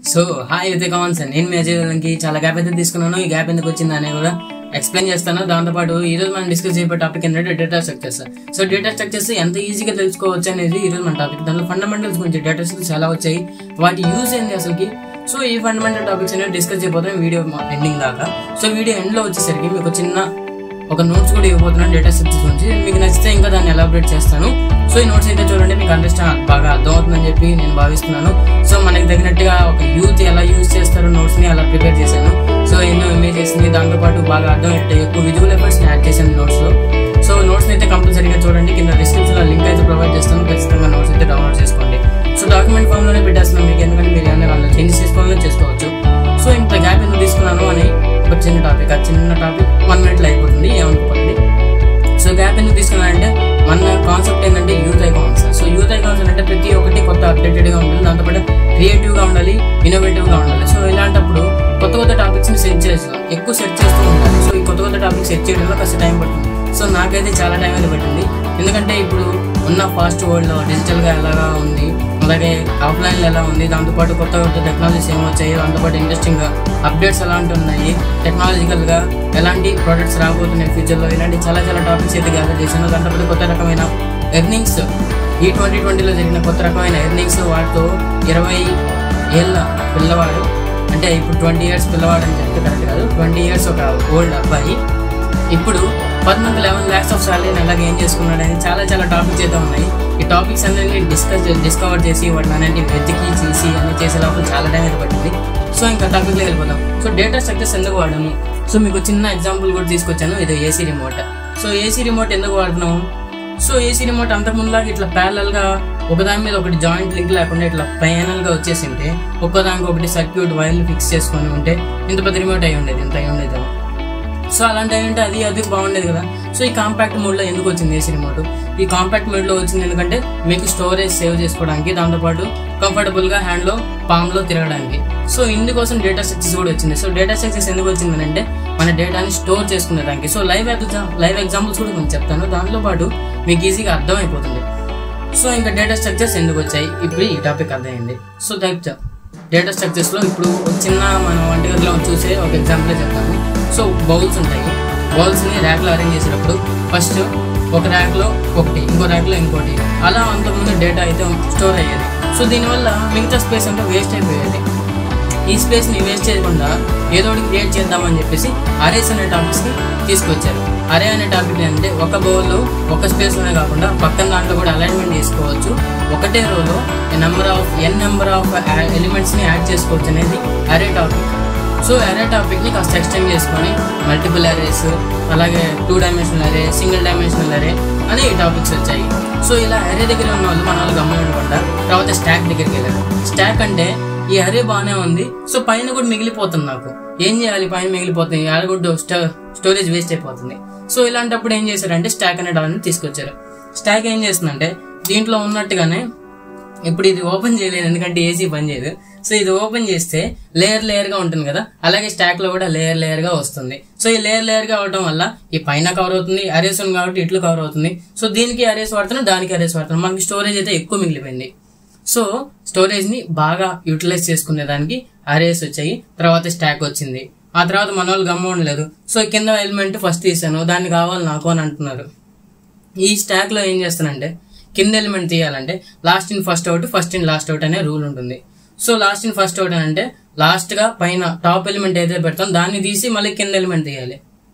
so hi యుద్ధ Commons నేను మీ అజయ్ వాళ్ళకి చాలా గ్యాప్ అయితే తీసుకున్నాను ఈ గ్యాప్ ఎందుకు వచ్చింది అనేది కూడా ఎక్స్ప్లెయిన్ చేస్తాను దాంతోపాటు ఈ రోజు మనం డిస్కస్ చేయబోయే టాపిక్ ఏంటంటే data structures so data structures ఎంత ఈజీగా తెలుసుకోవచ్చు అనేది ఈ రోజు మన టాపిక్ దాంట్లో ఫండమెంటల్స్ గురించి డేటా స్ట్రక్చర్స్ ఎలా వచ్చాయి వాటి యూజ్ ఏంది అసలుకి సో ఈ ఫండమెంటల్ టాపిక్స్ అనేవి డిస్కస్ చేయబోతాం వీడియో ఎండింగ్ దాకా సో వీడియో ఎండ్ లో వచ్చేసరికి మీకు చిన్న ఒక నోట్స్ కూడా ఇవ్వబోతున్నాను డేటా స్ట్రక్చర్స్ గురించి మీకు నచ్చితే ఇంకా దాన్ని ఎలాబరేట్ చేస్తాను సో ఈ నోట్స్ అయితే చూడండి మీకు అండర్స్టాండ్ బాగా అర్థమవుతుందని చెప్పి నేను భావిస్తున్నాను సో మనకి తగినట్టుగా ఒక యూత్ ఎలా యూజ్ చేస్తారో నోట్స్ ని అలా ప్రిపేర్ చేశాను సో ఎన్నో ఇమేజెస్ ని దాంతో పాటు బాగా అర్థమయ్యేట్టు ఎక్కువ విజువల్ ఎఫర్ట్స్ యాడ్ చేశాను నోట్స్ లో సో నోట్స్ అయితే కంపల్సరీగా చూడండి కింద డిస్క్రిప్షన్ లో లింక్ అయితే ప్రొవైడ్ చేస్తాను ఖచ్చితంగా నోట్స్ అయితే డౌన్లోడ్ చేసుకోండి సో డాక్యుమెంట్ ఫామ్ లోనే పెట్టేస్తున్నాను మీకు ఎందుకంటే మీరు ఏమైనా అందులో చేంజెస్ చేసుకోవాలని చేసుకోవచ్చు సో ఇంత గ్యాప్ ఎందుకు తీసుకున్నాను అని ఒక చిన్న టాపిక్ ఆ చిన్న టాపిక్ వన్ మినిట్లో అయిపోతుంది ఏమనుకోండి సో గ్యాప్ ఎందుకు తీసుకున్నానంటే మన కాన్సెప్ట్ ఏంటంటే youth icons so youth icons అంటే ప్రతి ఒక్కటి కొత్త అప్డేటెడ్ గా ఉండాలి దాంతోపాటు క్రియేటివ్ గా ఉండాలి ఇన్నోవేటివ్ గా ఉండాలి సో ఇలాంటప్పుడు కొత్త కొత్త టాపిక్స్ ని సెర్చ్ చేస్తాం ఎక్కువ సెర్చ్ చేస్తూ ఉండాలి సో ఈ కొత్త కొత్త టాపిక్స్ సెర్చ్ చేయడంలో కాస్త టైం పడుతుంది సో నాకైతే చాలా టైం అయితే పట్టింది ఎందుకంటే ఇప్పుడు ఉన్న ఫాస్ట్ వరల్డ్ లో డిజిటల్ గా ఎలాగా ఉంది అలాగే ఆఫ్లైన్ లో ఎలా ఉంది దాంతోపాటు కొత్త కొత్త టెక్నాలజీస్ ఏమొచ్చాయి దాంతోపాటు ఇంట్రెస్టింగ్ గా అప్డేట్స్ ఎలాంటి ఉన్నాయి టెక్నాలజికల్ గా ఎలాంటి ప్రొడక్ట్స్ రాబోతున్నాయి ఫ్యూచర్ లో ఇలాంటి చాలా చాలా టాపిక్స్ అయితే గ్యాదర్ చేశాను దాంతోపాటు కొత్త రకమైన ఎర్నింగ్స్ ఈ ట్వంటీ ట్వంటీలో జరిగిన కొత్త రకమైన ఎర్నింగ్స్ వాటితో ఇరవై ఏళ్ళ పిల్లవాడు అంటే ఇప్పుడు ట్వంటీ ఇయర్స్ పిల్లవాడు అని చెప్తే కరెక్ట్ కాదు ట్వంటీ ఇయర్స్ ఒక ఓల్డ్ అబ్బాయి ఇప్పుడు per month eleven lakhs of salary అలాగే ఏం చేసుకున్నాడని చాలా చాలా టాపిక్స్ అయితే ఉన్నాయి ఈ టాపిక్స్ అన్ని డిస్కస్ డిస్కవర్ చేసి వాటిని అన్నింటి వెతికి చేసి అన్ని చేసే లోపల చాలా టైం అయితే పట్టింది సో ఇంకా టాపిక్లో వెళ్ళిపోదాం సో డేటా స్ట్రక్చర్స్ ఎందుకు వాడాము సో మీకు చిన్న ఎగ్జాంపుల్ కూడా తీసుకొచ్చాను ఇది AC remote so AC remote ఎందుకు వాడుతున్నాము సో ఏసీ రిమోట్ అంతకు ముందులాగా ఇట్లా ప్యారల్ గా ఒకదాని మీద ఒకటి జాయింట్ లింక్ లేకుండా ఇట్లా ప్యానల్ గా వచ్చేసి ఉంటే ఒక్కదానికి ఒకటి సర్క్యూట్ వైర్లు ఫిక్స్ చేసుకొని ఉంటే ఇంత పెద్ద రిమోట్ అయి ఉండేది ఇంత అయి ఉండేది సో అలాంటి అంటే అది అది బాగుండేది కదా సో ఈ కాంపాక్ట్ మోడ్ లో ఎందుకు వచ్చింది ఏసీ రిమోట్ ఈ కాంపాక్ట్ మోడ్ లో వచ్చింది ఎందుకంటే మీకు స్టోరేజ్ సేవ్ చేసుకోవడానికి దాంతోపాటు కంఫర్టబుల్ గా హ్యాండ్ లో పామ్ లో తిరగడానికి సో ఇందుకోసం డేటా స్ట్రక్చర్స్ కూడా వచ్చింది సో డేటా స్ట్రక్చర్స్ ఎందుకు వచ్చింది అంటే మన డేటాని స్టోర్ చేసుకునేదానికి so live exam live examples కూడా కొంచెం చెప్తాను దాంతో పాటు మీకు ఈజీగా అర్థమైపోతుంది సో ఇంకా డేటా స్ట్రక్చర్స్ ఎందుకు వచ్చాయి ఇప్పుడు ఈ టాపిక్ అర్థమైంది సో దట్ డేటా స్ట్రక్చర్స్ లో ఇప్పుడు ఒక చిన్న మనం వంటగదిలో చూసే ఒక ఎగ్జాంపుల్ చెప్తాను సో బౌల్స్ ఉంటాయి బౌల్స్ ని ర్యాక్ లో అరేంజ్ చేసేటప్పుడు ఫస్ట్ ఒక ర్యాక్ లో ఒకటి ఇంకో ర్యాక్ లో ఇంకోటి అలా అంతకుముందు డేటా అయితే స్టోర్ అయ్యేది సో దీనివల్ల మిగతా స్పేస్ అంతా వేస్ట్ అయిపోయేది ఈ స్పేస్ ని వేస్ట్ చేయకుండా ఏదో ఒకటి క్రియేట్ చేద్దామని చెప్పేసి అరేస్ అనే టాపిక్స్ ని తీసుకొచ్చారు అరే అనే టాపిక్ అంటే ఒక బౌల్లో ఒక స్పేస్ లోనే కాకుండా పక్కన దాంట్లో కూడా అలైన్మెంట్ చేసుకోవచ్చు ఒకటే రోలో number of N number of elements ని యాడ్ చేసుకోవచ్చు అనేది అరే టాపిక్ సో అరే టాపిక్ ని కాస్త ఎక్స్టెండ్ చేసుకొని మల్టిపుల్ అరేస్ అలాగే two dimensional array single dimensional array అని ఈ టాపిక్స్ వచ్చాయి సో ఇలా అరే దగ్గర ఉన్న వాళ్ళు మన వాళ్ళు గమనించకుండా తర్వాత స్టాక్ దగ్గరికి వెళ్ళారు స్టాక్ అంటే ఈ అరే బాగానే ఉంది సో పైన కూడా మిగిలిపోతుంది నాకు ఏం చేయాలి పైన మిగిలిపోతుంది అది కూడా స్టోరేజ్ వేస్ట్ అయిపోతుంది సో ఇలాంటప్పుడు ఏం చేశారంటే స్టాక్ అనే డాలని తీసుకొచ్చారు స్టాక్ ఏం చేస్తుందంటే దీంట్లో ఉన్నట్టుగానే ఇప్పుడు ఇది ఓపెన్ చేయలేదు ఎందుకంటే ఏసీ పని చేయదు సో ఇది ఓపెన్ చేస్తే లేయర్ లేయర్ గా ఉంటుంది కదా అలాగే స్టాక్ లో కూడా లేయర్ లేయర్ గా వస్తుంది సో ఈ లేయర్ లేయర్ గా అవడం వల్ల ఈ పైన కవర్ అవుతుంది అరేస్ ఉంది కాబట్టి ఇట్లు కవర్ అవుతుంది సో దీనికి అరేస్ వాడుతున్నాం దానికి అరేస్ వాడుతున్నాం మనకి స్టోరేజ్ అయితే ఎక్కువ మిగిలిపోయింది సో స్టోరేజ్ ని బాగా యూటిలైజ్ చేసుకునే దానికి అరేస్ వచ్చాయి తర్వాత స్టాక్ వచ్చింది ఆ తర్వాత మన వాళ్ళు గమ్మ ఉండలేదు సో కింద ఎలిమెంట్ ఫస్ట్ తీసాను దాన్ని కావాలి నాకు అని అంటున్నారు ఈ స్టాక్ లో ఏం చేస్తానంటే కింద ఎలిమెంట్ తీయాలంటే last in first out first in last out అనే రూల్ ఉంటుంది so last in first out అని అంటే లాస్ట్ గా పైన టాప్ ఎలిమెంట్ ఏదైతే పెడతాం దాన్ని తీసి మళ్ళీ కింద ఎలిమెంట్ తీయాలి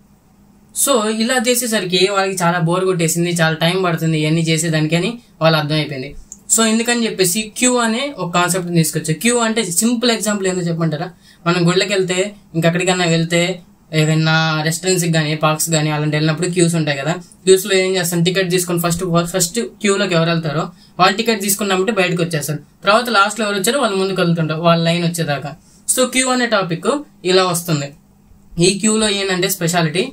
సో ఇలా చేసేసరికి వాళ్ళకి చాలా బోర్ కొట్టేసింది చాలా టైం పడుతుంది ఇవన్నీ చేసేదానికి అని వాళ్ళు అర్థమైపోయింది సో ఎందుకని చెప్పేసి క్యూ అనే ఒక కాన్సెప్ట్ తీసుకొచ్చారు క్యూ అంటే సింపుల్ ఎగ్జాంపుల్ ఏందో చెప్పమంటారా మనం గుళ్ళకి వెళ్తే ఇంకెక్కడికైనా వెళ్తే ఏదైనా రెస్టారెంట్స్ కానీ పార్క్స్ కానీ అలాంటి వెళ్ళినప్పుడు క్యూస్ ఉంటాయి కదా క్యూస్ లో ఏం చేస్తాం టికెట్ తీసుకొని ఫస్ట్ ఫస్ట్ క్యూలోకి ఎవరు వెళ్తారో వాళ్ళు టికెట్ తీసుకున్నామంటే బయటకు వచ్చేస్తారు తర్వాత లాస్ట్ లో ఎవరు వచ్చారో వాళ్ళు ముందుకు వెళ్తుంటారు వాళ్ళ లైన్ వచ్చేదాకా సో క్యూ అనే టాపిక్ ఇలా వస్తుంది ఈ క్యూలో ఏంటంటే స్పెషాలిటీ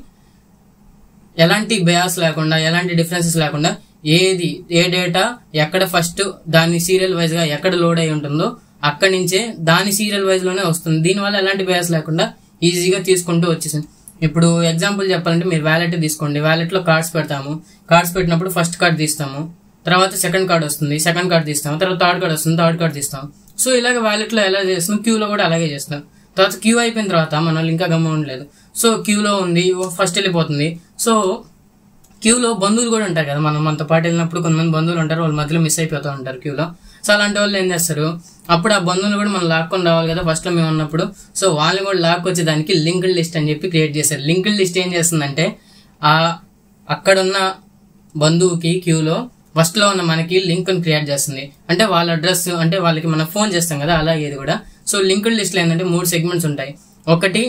ఎలాంటి బయాస్ లేకుండా ఎలాంటి డిఫరెన్సెస్ లేకుండా ఏది ఏ డేటా ఎక్కడ ఫస్ట్ దాని సీరియల్ వైజ్ గా ఎక్కడ లోడ్ అయి ఉంటుందో అక్కడి నుంచే దాని సీరియల్ వైజ్ లోనే వస్తుంది దీనివల్ల ఎలాంటి బయాస్ లేకుండా ఈజీగా తీసుకుంటూ వచ్చేసింది ఇప్పుడు ఎగ్జాంపుల్ చెప్పాలంటే మీరు వ్యాలెట్ తీసుకోండి వ్యాలెట్ లో కార్డ్స్ పెడతాము కార్డ్స్ పెట్టినప్పుడు ఫస్ట్ కార్డ్ తీస్తాము తర్వాత సెకండ్ కార్డ్ వస్తుంది సెకండ్ కార్డ్ తీస్తాం తర్వాత థర్డ్ కార్డ్ వస్తుంది థర్డ్ కార్డ్ తీస్తాం సో ఇలాగ వ్యాలెట్ లో ఎలా చేస్తున్నాం క్యూలో కూడా అలాగే చేస్తున్నాం తర్వాత క్యూ అయిపోయిన తర్వాత మన వాళ్ళు ఇంకా గమ్మ ఉండలేదు సో క్యూలో ఉంది ఫస్ట్ వెళ్ళిపోతుంది సో క్యూలో బంధువులు కూడా ఉంటారు కదా మనం మనతో పాటు వెళ్ళినప్పుడు కొంతమంది బంధువులు ఉంటారు వాళ్ళ మధ్యలో మిస్ అయిపోతూ ఉంటారు క్యూలో సో అలాంటి వాళ్ళు ఏం చేస్తారు అప్పుడు ఆ బంధువులు కూడా మనం లాక్కొని రావాలి కదా ఫస్ట్ లో మేము ఉన్నప్పుడు సో వాళ్ళని కూడా లాక్కొచ్చి దానికి లింక్డ్ లిస్ట్ అని చెప్పి క్రియేట్ చేశారు లింక్డ్ లిస్ట్ ఏం చేస్తుందంటే ఆ అక్కడున్న బంధువుకి క్యూలో ఫస్ట్ లో ఉన్న మనకి లింక్ క్రియేట్ చేస్తుంది అంటే వాళ్ళ అడ్రస్ అంటే వాళ్ళకి మనం ఫోన్ చేస్తాం కదా అలాగే ఇది కూడా సో లింక్డ్ లిస్ట్ లో ఏంటంటే మూడు సెగ్మెంట్స్ ఉంటాయి ఒకటి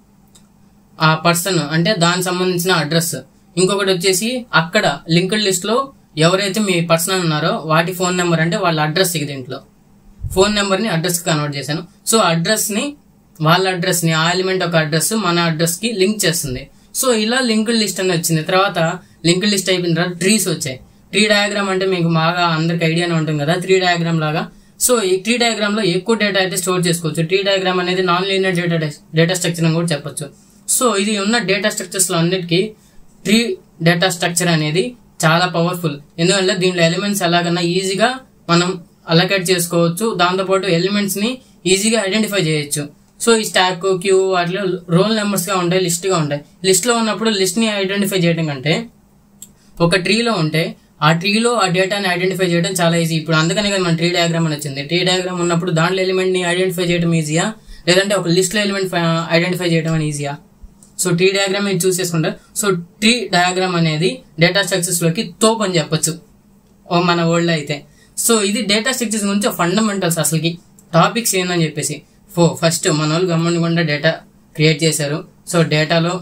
ఆ పర్సన్ అంటే దానికి సంబంధించిన అడ్రస్ ఇంకొకటి వచ్చేసి అక్కడ లింక్డ్ లిస్ట్ లో ఎవరైతే మీ పర్సన్ ఉన్నారో వాటి ఫోన్ నెంబర్ అంటే వాళ్ళ అడ్రస్ ఇది దీంట్లో ఫోన్ నెంబర్ ని అడ్రస్ కి కన్వర్ట్ చేశాను సో అడ్రస్ ని వాళ్ళ అడ్రస్ ని ఆ ఎలిమెంట్ ఒక అడ్రస్ మన అడ్రస్ కి లింక్ చేస్తుంది సో ఇలా లింక్డ్ లిస్ట్ అని వచ్చింది తర్వాత లింక్డ్ లిస్ట్ అయిపోయిన తర్వాత ట్రీస్ వచ్చాయి ట్రీ డయాగ్రామ్ అంటే మీకు బాగా అందరికి ఐడియానే ఉంటుంది కదా ట్రీ డయాగ్రామ్ లాగా సో ఈ ట్రీ డయాగ్రామ్ లో ఎక్కువ డేటా అయితే స్టోర్ చేసుకోవచ్చు ట్రీ డయాగ్రామ్ అనేది non linear data data structure అని కూడా చెప్పొచ్చు సో ఇది ఉన్న డేటా స్ట్రక్చర్స్ లో అన్నిటికీ ట్రీ డేటా స్ట్రక్చర్ అనేది చాలా పవర్ఫుల్ ఎందుకంటే దీంట్లో ఎలిమెంట్స్ ఎలాగన్నా ఈజీగా మనం అలకేట్ చేసుకోవచ్చు దాంతోపాటు ఎలిమెంట్స్ ని ఈజీగా ఐడెంటిఫై చేయొచ్చు సో ఈ స్టాక్ క్యూ వాటిలో రోల్ నెంబర్స్ గా ఉంటాయి లిస్ట్ గా ఉంటాయి లిస్ట్ లో ఉన్నప్పుడు లిస్ట్ ని ఐడెంటిఫై చేయడం కంటే ఒక ట్రీలో ఉంటే ఆ ట్రీలో ఆ డేటాని ఐడెంటిఫై చేయడం చాలా ఈజీ ఇప్పుడు అందుకనే కదా మన ట్రీ డయాగ్రామ్ అని వచ్చింది ట్రీ డయాగ్రామ్ ఉన్నప్పుడు దాంట్లో ఎలిమెంట్ ని ఐడెంటిఫై చేయడం ఈజీయా లేదంటే ఒక లిస్ట్ లో ఎలిమెంట్ ఐడెంటిఫై చేయడం అని ఈజీయా సో ట్రీ డయాగ్రామ్ మీరు చూస్ చేసుకుంటారు సో ట్రీ డయాగ్రామ్ అనేది డేటా స్ట్రక్చర్స్ లోకి తోపు అని చెప్పొచ్చు ఓ మన వరల్డ్ అయితే సో ఇది డేటా స్ట్రక్చర్స్ గురించి ఫండమెంటల్స్ అసలుకి టాపిక్స్ ఏందని చెప్పేసి ఫో ఫస్ట్ మన వాళ్ళు గమనికుండా డేటా క్రియేట్ చేశారు సో డేటాలో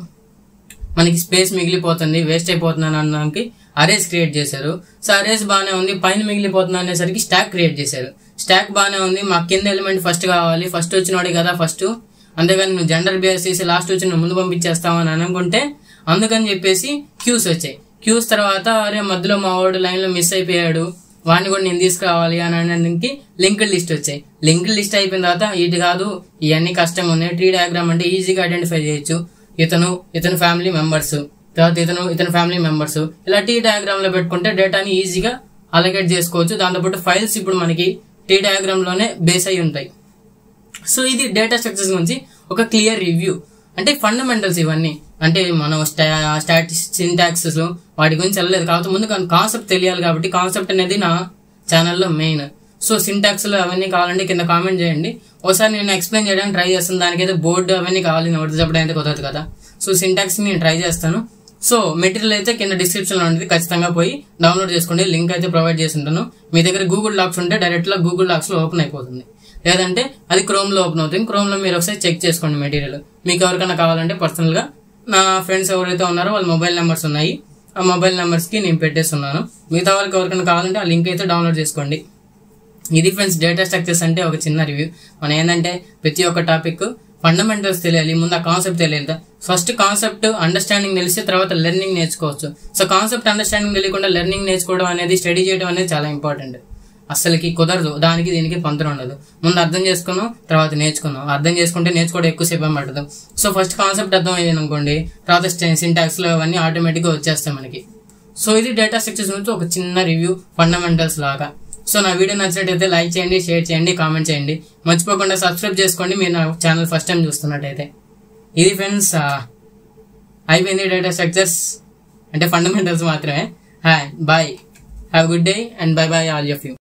మనకి స్పేస్ మిగిలిపోతుంది వేస్ట్ అయిపోతుంది అనడానికి అరేస్ క్రియేట్ చేశారు సో అరేస్ బాగానే ఉంది పైన మిగిలిపోతుంది అనేసరికి స్టాక్ క్రియేట్ చేశారు స్టాక్ బాగానే ఉంది మాకు కింద ఎలిమెంట్ ఫస్ట్ కావాలి ఫస్ట్ వచ్చినోడే కదా ఫస్ట్ అంతేగాని నువ్వు జెండర్ బేస్ చేసి లాస్ట్ వచ్చి నువ్వు ముందు పంపించేస్తావు అని అనుకుంటే అందుకని చెప్పేసి క్యూస్ వచ్చాయి క్యూస్ తర్వాత అరే మధ్యలో మా వాడు లైన్ లో మిస్ అయిపోయాడు వాడిని కూడా నేను తీసుకురావాలి అని అనడానికి లింక్డ్ లిస్ట్ వచ్చాయి లింక్డ్ లిస్ట్ అయిపోయిన తర్వాత ఇటు కాదు ఇవన్నీ కష్టంగా ఉన్నాయి ట్రీ డయాగ్రామ్ అంటే ఈజీగా ఐడెంటిఫై చేయొచ్చు ఇతను ఇతని ఫ్యామిలీ మెంబర్స్ తర్వాత ఇతను ఇతని ఫ్యామిలీ మెంబర్స్ ఇలా టీ డయాగ్రామ్ లో పెట్టుకుంటే డేటాని ఈజీగా అలకేట్ చేసుకోవచ్చు దాంతోపాటు ఫైల్స్ ఇప్పుడు మనకి టీ డయాగ్రామ్ లోనే బేస్ అయి ఉంటాయి సో ఇది డేటా స్ట్రక్చర్స్ గురించి ఒక క్లియర్ రివ్యూ అంటే ఫండమెంటల్స్ ఇవన్నీ అంటే మనం స్టాటిస్ సింటాక్సెస్ వాటి గురించి వెళ్ళలేదు కాబట్టి ముందు కాన్సెప్ట్ తెలియాలి కాబట్టి కాన్సెప్ట్ అనేది నా ఛానల్లో మెయిన్ సో సింటాక్స్ లో అవన్నీ కావాలంటే కింద కామెంట్ చేయండి ఒకసారి నేను ఎక్స్ప్లెయిన్ చేయడానికి ట్రై చేస్తాను దానికైతే బోర్డు అవన్నీ కావాలి నోటి చెప్పడం అయితే కుదరదు కదా సో సింటాక్స్ నేను ట్రై చేస్తాను సో మెటీరియల్ అయితే కింద డిస్క్రిప్షన్ లో ఉంటుంది ఖచ్చితంగా పోయి డౌన్లోడ్ చేసుకోండి లింక్ అయితే ప్రొవైడ్ చేసి ఉంటాను మీ దగ్గర గూగుల్ లాక్స్ ఉంటే డైరెక్ట్ గా గూగుల్ లాక్స్ లో ఓపెన్ అయిపోతుంది లేదంటే అది క్రోమ్ లో ఓపెన్ అవుతుంది క్రోమ్ లో మీరు ఒకసారి చెక్ చేసుకోండి మెటీరియల్ మీకు ఎవరికైనా కావాలంటే పర్సనల్ గా నా ఫ్రెండ్స్ ఎవరైతే ఉన్నారో వాళ్ళ మొబైల్ నెంబర్స్ ఉన్నాయి ఆ మొబైల్ నెంబర్స్ కి నేను పెట్టేస్తున్నాను మిగతా వాళ్ళకి ఎవరికైనా కావాలంటే ఆ లింక్ అయితే డౌన్లోడ్ చేసుకోండి ఇది ఫ్రెండ్స్ డేటా స్ట్రక్చర్స్ అంటే ఒక చిన్న రివ్యూ మనం ఏంటంటే ప్రతి ఒక్క టాపిక్ ఫండమెంటల్స్ తెలియాలి ముందు ఆ కాన్సెప్ట్ తెలియాలి ఫస్ట్ కాన్సెప్ట్ అండర్స్టాండింగ్ తెలిస్తే తర్వాత లెర్నింగ్ నేర్చుకోవచ్చు సో కాన్సెప్ట్ అండర్స్టాండింగ్ తెలియకుండా లెర్నింగ్ నేర్చుకోవడం అనేది స్టడీ చేయడం అనేది చాలా ఇంపార్టెంట్ అసలుకి కుదరదు దానికి దీనికి పొంతన ఉండదు ముందు అర్థం చేసుకున్నాం తర్వాత నేర్చుకున్నాం అర్థం చేసుకుంటే నేర్చుకోవడం ఎక్కువసేపు ఏం పడదు సో ఫస్ట్ కాన్సెప్ట్ అర్థం అయ్యింది అనుకోండి తర్వాత సింటాక్స్ లో అవన్నీ ఆటోమేటిక్ గా వచ్చేస్తాయి మనకి సో ఇది డేటా స్ట్రక్చర్స్ గురించి ఒక చిన్న రివ్యూ ఫండమెంటల్స్ లాగా సో నా వీడియో నచ్చినట్టయితే లైక్ చేయండి షేర్ చేయండి కామెంట్ చేయండి మర్చిపోకుండా సబ్స్క్రైబ్ చేసుకోండి మీరు నా ఛానల్ ఫస్ట్ టైం చూస్తున్నట్టయితే ఇది ఫ్రెండ్స్ అయిపోయింది డేటా స్ట్రక్చర్స్ అంటే ఫండమెంటల్స్ మాత్రమే hi bye have good day and bye bye all of you